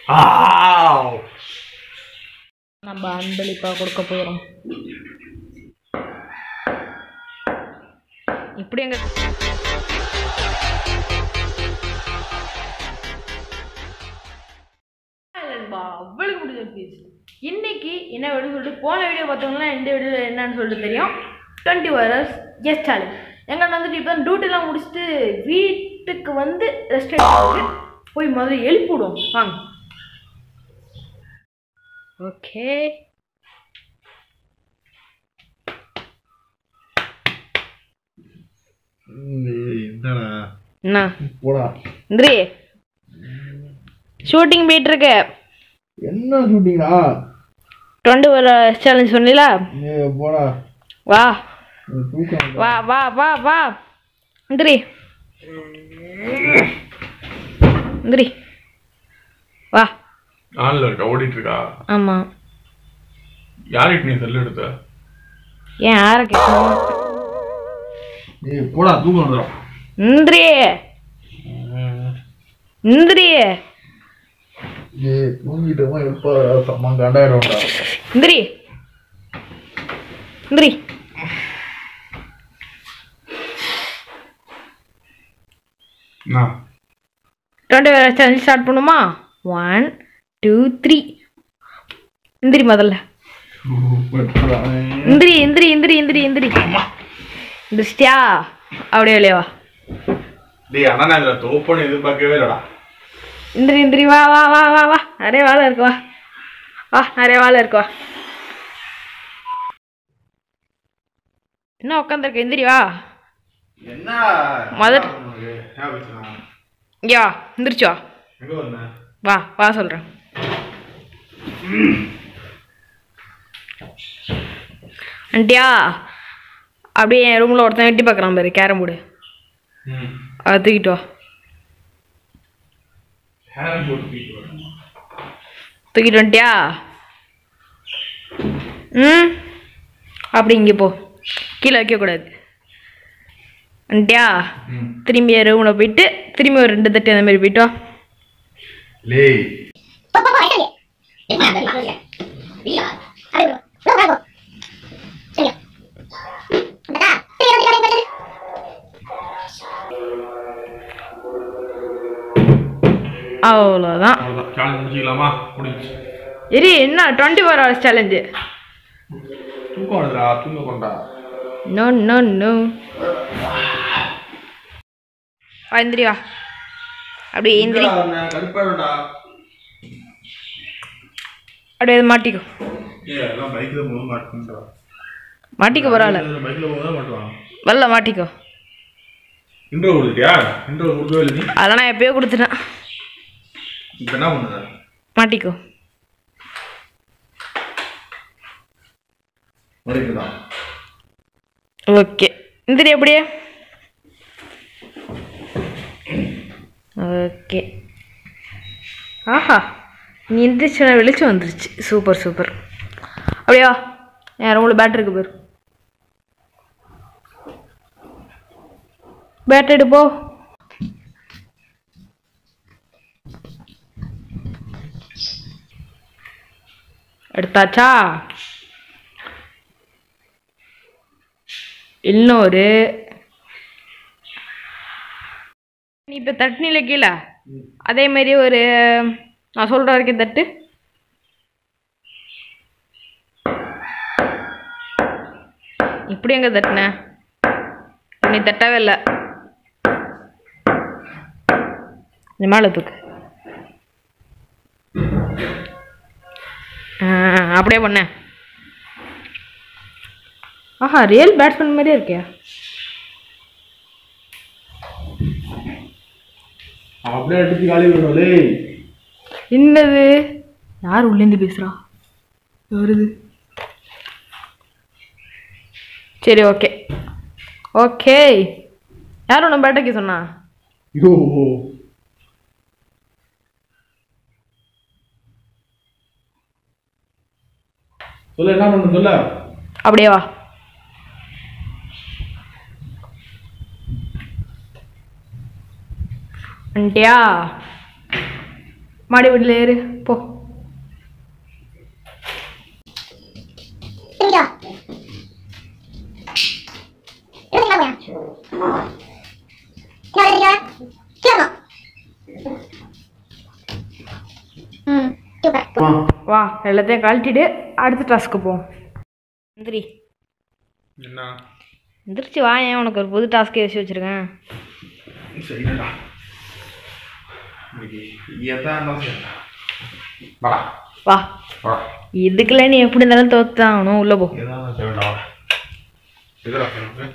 ஆவ். நம்ம அன்பளிப்பா கொடுக்க போகிறோம் இப்படி எங்க நண்பா, அவ்வளவு முடிஞ்ச please. இன்னைக்கு என்ன வீடியோ சொல்லிட்டு போன வீடியோ பார்த்தவங்கன்னா இந்த வீடியோ என்னன்னு சொல்லிட்டு தெரியும் டுவெண்ட்டி ஹவர்ஸ் எஸ் சேலஞ்ச் எங்க வந்துட்டு இப்போ டியூட்டிலாம் முடிச்சுட்டு வீட்டுக்கு வந்து ரெஸ்ட் எடுத்து போய் முதல்ல எழுப்பி விடுவோம் வாங்க ஓகே ஏய், என்னடா என்ன போடா இந்திரி ஷூட்டிங் போயிட்டு இருக்கு என்ன ஷூட்டிங்கடா டுவெண்ட்டி ஒரு சேலஞ்ச் சொன்னீங்களா ஏ போடா வா எனக்கு தூக்கம் வருது. வா வா வா வா இந்திரி இந்திரி வா ஆன்ல இருக்கா ஓடிட்டு இருக்கா ஆமாம் யார்கிட்ட நீ செல் எடுத்த ஏன் யாரை கேட்கணும் ஏய் போடா தூக்கம் வந்துடும் இந்திரி இந்திரி ஏய் தூங்கிட்டோமா எப்போ செம்ம கண்டாயிடும்டா இந்திரி இந்திரி என்ன டுவெண்ட்டி ஒரு சேலஞ்ச் ஸ்டார்ட் பண்ணுமா ஒன் டூ த்ரீ இந்திரி முதல்ல இந்திரி இந்திரி இந்திரி இந்திரி இந்திரி திருஷ்டியா அப்படியே வெளியே வா டேய் அண்ணா நான் இதில் தோப்பன்னு எதிர்பார்க்கவே இல்லடா இந்திரி இந்திரி வா வா வா வா வா நிறைய வேலை இருக்கு வா வா நிறைய வேலை இருக்கு வா என்ன உட்காந்துருக்க எந்திரி வா என்ன முதல்- என்ன உனக்கு? ஏன் பிரச்சனை? இங்கே வா எந்திரிச்சு வா எங்க வந்த வா வா சொல்கிறேன் அண்டியா அப்படியே என் ரூமில் ஒருத்தன் வெட்டி பார்க்குறான் பாரு கேரம் போர்டு ம் அதை தூக்கிட்டு வா ஹேரம் போட்டு தூக்கிட்டு வரேன் தூக்கிட்டு வந்துட்டியா ம் அப்படி இங்கே போ கீழே வைக்கக்கூடாது வந்துட்டியா ம் திரும்பி ரூமில் போயிட்டு திரும்பி ஒரு ரெண்டு தட்டி அந்த மாதிரி போயிட்டு வா லேய் அவ்வளோதான் அவ்வளோதான் சேலஞ்ச் முடிச்சிக்கலாமா முடிஞ்சு இரு என்ன டுவெண்ட்டி ஃபோர் ஹவர்ஸ் சேலஞ்சு தூக்கம் வருதுடா தூங்க கொண்டா நோ நோ நோ வா எந்திரி வா அப்படியே எந்திரி கடுப்பாடா அப்படியே இது மாட்டிக்கோ ஏ எல்லாம் பைக்கில் போக மாட்டேன்றா மாட்டிக்கோ பரவாயில்ல பைக்கில் போக தான் மாட்டுவான் வரல மாட்டிக்கோ இன்ட்ரோ கொடுத்துட்டியா இன்ட்ரோ கொடுக்கவே இல்லை நீ அதெல்லாம் நான் எப்பயோ கொடுத்துட்டேன் இப்போ என்ன பண்ணுற மாட்டிக்கோ வரைக்கும் ஓகே எந்திரி அப்படியே ஓகே ஆஹா நீ எந்திரிச்சு வெளிச்சம் வந்துருச்சு சூப்பர் சூப்பர் அப்படியா என் ரூமில் பேட் இருக்கு பேர் பேட் எடு போ எடுத்தாச்சா இன்னொரு நீ இப்போ தட்டினில கீழே அதே மாதிரி ஒரு நான் சொல்கிற வரைக்கும் தட்டு இப்படி எங்க தட்டின நீ தட்டவே இல்லை நீ மேலே தூக்கு ஆ, அப்படியே பண்ண ஆஹா ரியல் பேட்ஸ்மேன் மாதிரியே இருக்கே அப்படியே அடிச்சு காலி பண்ணுவோம் லேய் என்னது யார் உள்ளேந்து பேசுகிறா வருது சரி ஓகே ஓகே யார் உன்னை பேட்டைக்கு சொன்னா ஐயோ சொல்லு என்ன பண்ணு சொல்ல அப்படியே வா வந்துட்டியா மாடி வீட்டில் ஏறு போ வா எல்லாத்தையும் கழட்டிட்டு அடுத்த டாஸ்க்கு போவோம் எந்திரி என்ன எந்திரிச்சு வா ஏன் உனக்கு ஒரு புது டாஸ்க்கே வச்சு வச்சுருக்கேன் சரிடா இன்னைக்கு எதா இருந்தாலும் சரிடா வாடா வா வாடா இதுக்குள்ள நீ எப்படி இருந்தாலும் தோத்து தான் ஆகணும் உள்ளே போ எதா இருந்தாலும் சரிடா வாடா எதுடா சொல்லுங்க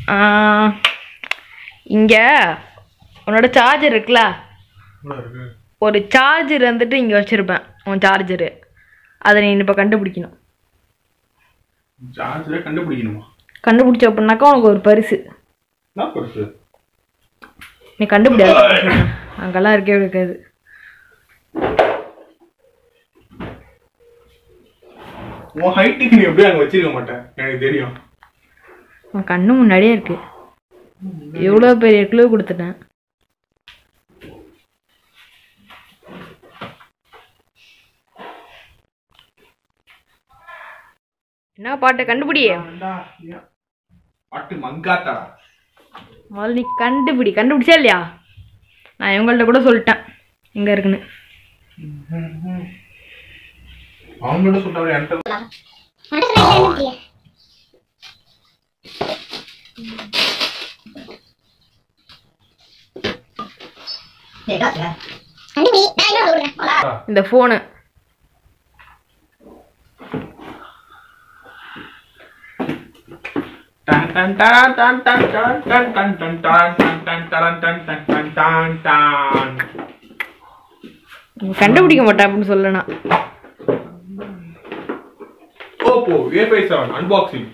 இங்கே உன்னோட சார்ஜர் இருக்குல்ல இவ்வளோ இருக்கு ஒரு சார்ஜர் வந்துட்டு இங்கே வச்சுருப்பேன் உன் சார்ஜரு அதை நீ இப்போ கண்டுபிடிக்கணும் சார்ஜரே கண்டுபிடிக்கணுமா கண்டுபிடிச்ச அப்படின்னாக்கா உனக்கு ஒரு பரிசு என்ன பெருசு நீ கண்டுபிடியாது அங்கெல்லாம் இருக்கவே இருக்காது உன் ஹைட்டுக்கு நீ எப்படியும் அங்கே வச்சிருக்க மாட்டேன் எனக்கு தெரியும் உன் கண்ணு முன்னாடியே இருக்கு எவ்வளோ பெரிய க்ளூ கொடுத்துட்டேன் என்ன பாட்டு கண்டுபிடி வேண்டா, ஏன்? பாட்டு மங்காத்தா முதல்ல நீ கண்டுபிடி கண்டுபிடிச்சா இல்லையா நான் இவங்கள்ட்ட கூட சொல்லிட்டேன் எங்கே இருக்குன்னு அவங்கள்ட்ட சொல்றாங்க என்கிட்ட இந்த ஃபோனு டன் டன் டன் டன் டன் டன் டன் டன் டன் டன் டன் டன் டன் டன் டன் டன் டன் டன். கண்டுபிடிக்க மாட்டேன் அப்படின்னு சொல்லனா Oppo A five seven unboxing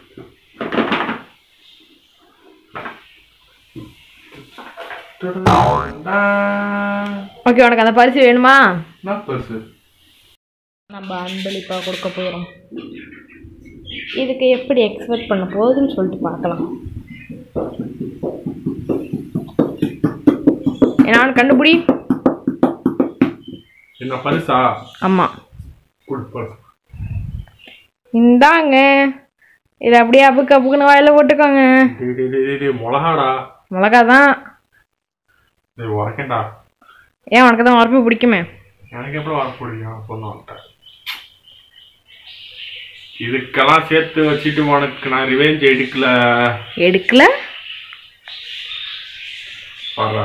okay உனக்கு அந்த பரிசு வேணுமா என்ன பெருசு நம்ம அன்பளிப்பாக கொடுக்க போகிறோம் இதுக்கு எப்படி எக்ஸ்பெக்ட் பண்ண போகுதுன்னு சொல்லிட்டு பார்க்கலாம் என்னான்னு கண்டுபிடி என்ன பரிசா ஆமாம் குட் பரிசு இந்தாங்க இதை அப்படியே அப்புக்கு அப்புக்குன்னு வாயில போட்டுக்கோங்க டேய் டேய் டேய், டேய் டேய் மிளகாடா மிளகா தான் டேய் உரைக்கண்டா ஏன் உனக்கு தான் உரப்பு பிடிக்குமே எனக்கு எப்படி வர பிடிக்கும் சொன்ன இதுக்கெல்லாம் சேர்த்து வச்சுட்டு உனக்கு நான் ரிவெஞ்ச் எடுக்கல எடுக்கல பாடுறா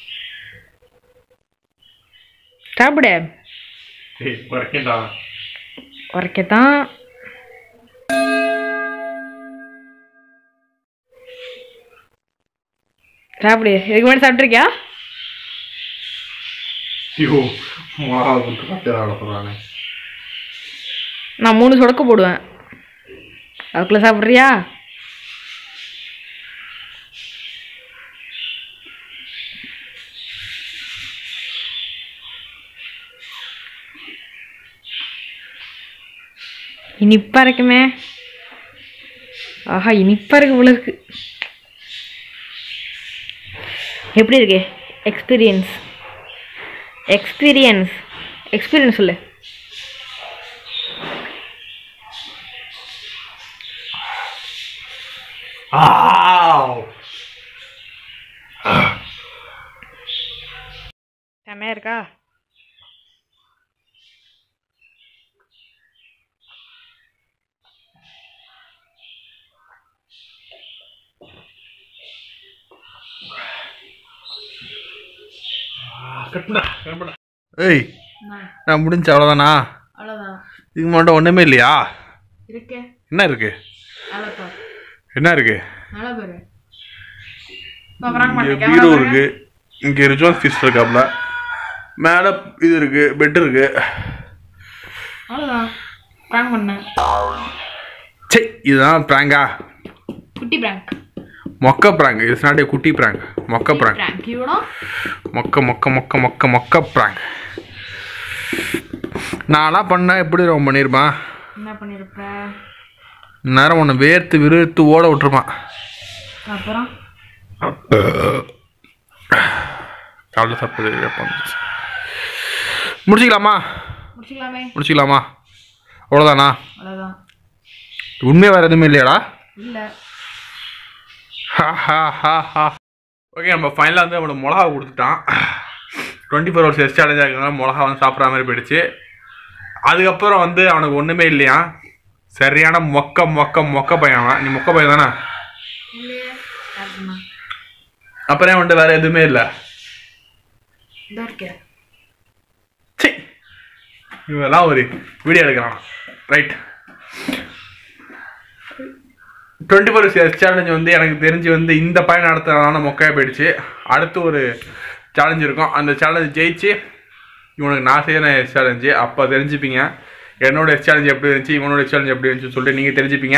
சாப்பிடு டேய் உரைக்கண்டா உரைக்கத்தான் சாப்பிடு இதுக்கு முன்னாடி சாப்பிட்ருக்கியா ஐயோ மிளகா போட்டு கட்டி சொல்கிறானே நான் மூணு சொடக்கு போடுவேன் அதுக்குள்ளே சாப்பிட்றியா இனிப்பா இருக்குமே ஆஹா இனிப்பா இருக்கு போல இருக்கு எப்படி இருக்கு எக்ஸ்பீரியன்ஸ் எக்ஸ்பீரியன்ஸ் எக்ஸ்பீரியன்ஸ் சொல்லு ஆவ் செமையா இருக்கா கட்டுடா கட்டுடா ஏய் நான் முடிஞ்ச அவ்வளோதானா அவ்வளோதான் இதுக்கு மட்டும் ஒன்றுமே இல்லையா இருக்கே என்ன இருக்கு அவ்வளோப்பா என்ன இருக்கு நல்லா பேரு இங்கே பீரோ இருக்கு இங்கே ரிஜுவல் ஃபீஸ் இருக்காப்ல மேலே இது இருக்கு பெட் இருக்கு அவ்வளோதான் ப்ராங்க் பண்ணேன் சே இதுதான் ப்ராங்கா குட்டி ப்ராங்க் மொக்க ப்ராங்க் இட்ஸ் நாட் ஏ குட்டி ப்ராங்க் மொக்க ப்ராங்க் ப்ராங்க் இவனோ மொக்க மொக்க மொக்க மொக்க மொக்க ப்ராங்க் நான்லாம் பண்ணால் எப்படி ரொம்ப பண்ணியிருப்பான் என்ன பண்ணியிருப்ப நேரம் உன்னை வேர்த்து விறுத்து ஓட விட்டுருப்பான் அப்புறம் காலைல சாப்பிட்டு எப்போ வந்துச்சு முடிச்சிக்கலாமா முடிச்சுக்கலாமே முடிச்சிக்கலாமா அவ்வளோதானா அவ்வளோதான் உண்மையாக வேறு எதுவுமே இல்லையாடா இல்லை ஓகே நம்ம ஃபைனலாக வந்து அவனுக்கு மிளகா கொடுத்துட்டான் டுவெண்ட்டி ஃபோர் ஹவர்ஸ் எஸ் சேலஞ்சாக இருக்கிறனால மிளகா வந்து சாப்பிட்ற மாதிரி போயிடுச்சு அதுக்கப்புறம் வந்து அவனுக்கு ஒன்றுமே இல்லையா சரியான மொக்க மொக்க மொக்க பையன் அவன் நீ மொக்க பையன் தானே இல்லையே யாருக்குமா அப்புறம் வந்துட்டு வேறு எதுவுமே இல்லை இதோ இருக்கேன் சி இவெல்லாம் ஒரு வீடியோ எடுக்கிறான் ரைட் டுவெண்ட்டி ஃபோர் எஸ் சேலஞ்ச் வந்து எனக்கு தெரிஞ்சு வந்து இந்த பையன் நடத்துறதுனால மொக்கையாக போயிடுச்சு அடுத்து ஒரு சேலஞ்ச் இருக்கும் அந்த சேலஞ்ச் ஜெயிச்சு இவனுக்கு நான் செய்கிற எஸ் சேலஞ்சு அப்போ தெரிஞ்சுப்பீங்க என்னோட எஸ் சேலஞ்ச் எப்படி இருந்துச்சு இவனோட எஸ் சேலஞ்ச் எப்படி இருந்துச்சு சொல்லிட்டு நீங்கள் தெரிஞ்சுப்பீங்க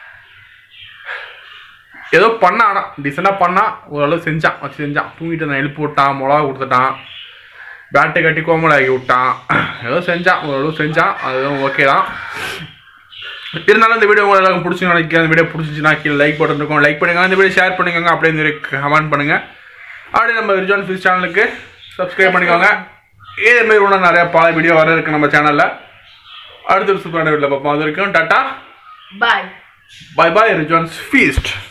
ஏதோ பண்ணான் ஆனால் டீசெண்டாக பண்ணான் ஓரளவு செஞ்சான் வச்சு செஞ்சான் தூங்கிட்டு நான் எழுப்பி விட்டான் மிளகா கொடுத்துட்டான் பேட்டை கட்டி கோமலாக்கி விட்டான் ஏதோ செஞ்சான் ஓரளவு செஞ்சான் அதுவும் ஓகே தான் இருந்தாலும் இந்த வீடியோ உங்களுக்கு எல்லாருக்கும் பிடிச்சி நினைக்கிறேன் இந்த வீடியோ பிடிச்சிச்சுன்னா கீழே லைக் பட்டன் இருக்கும் லைக் பண்ணுங்க இந்த வீடியோ ஷேர் பண்ணிக்கோங்க அப்படியே இந்த கமெண்ட் பண்ணுங்க அப்படியே நம்ம விர்ஜான் ஃபிஸ் சேனலுக்கு சப்ஸ்கிரைப் பண்ணிக்கோங்க இதே மாதிரி இன்னும் நிறைய பல வீடியோ வர இருக்கு நம்ம சேனலில் அடுத்த ஒரு சூப்பரான வீடியோவில் பார்ப்போம் அது வரைக்கும் டாட்டா பாய் பை பாய் ரிஜான்ஸ் ஃபீஸ்ட்